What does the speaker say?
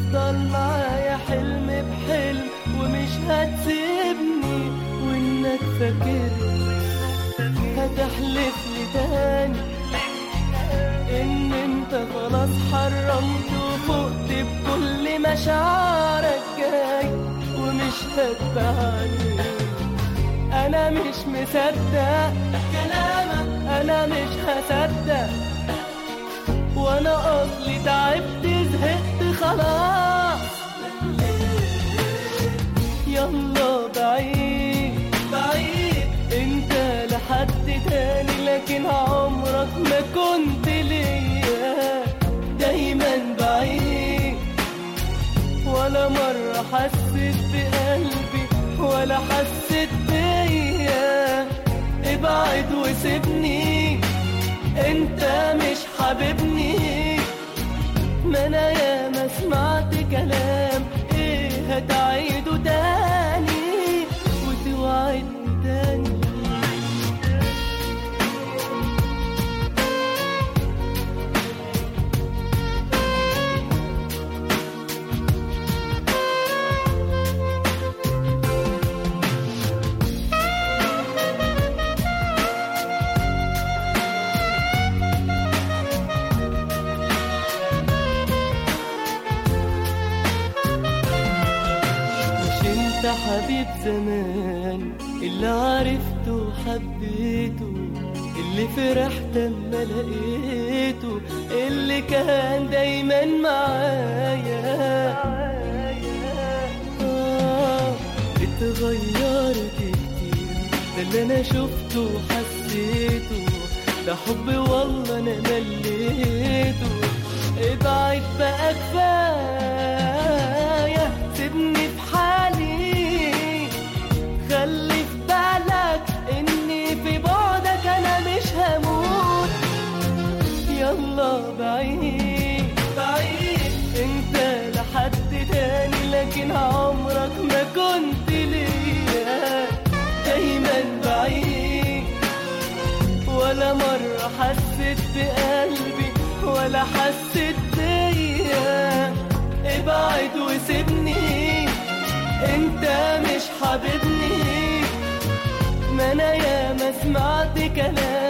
هتفضل معايا حلم بحلم ومش هتسيبني وانك فاكرني هتحلف لي تاني ان انت خلاص حرمت وفقت بكل مشاعرك جاي ومش هتبعني انا مش مصدق كلامك انا مش هصدق وانا اصلي تعبت زهقت خلاص يلا بعيد بعيد انت لحد تاني لكن عمرك ما كنت ليا دايما بعيد ولا مرة حسيت بقلبي ولا حسيت بيا ابعد وسيبني انت مش حاببني ما انا يا ما سمعت كلام ايه هتعيده تاني وتوعدني تاني مش انت حبيب زمان اللي عرفته وحبيته اللي فرحت اما لقيته اللي كان دايما معايا آه، اتغيرت كتير ده اللي انا شفته وحسيته ده حب والله انا مليته ابعد بقى كفايه سيبني في حالي خلي في بالك اني في بعدك انا مش هموت يلا بعيد بعيد انت لحد تاني لكن عمرك ما كنت ليا دايما بعيد ولا مرة حسيت بقلبي ولا حسيت بيا ابعد وسيبني انت مش حاببني ما انا يا ما سمعت كلام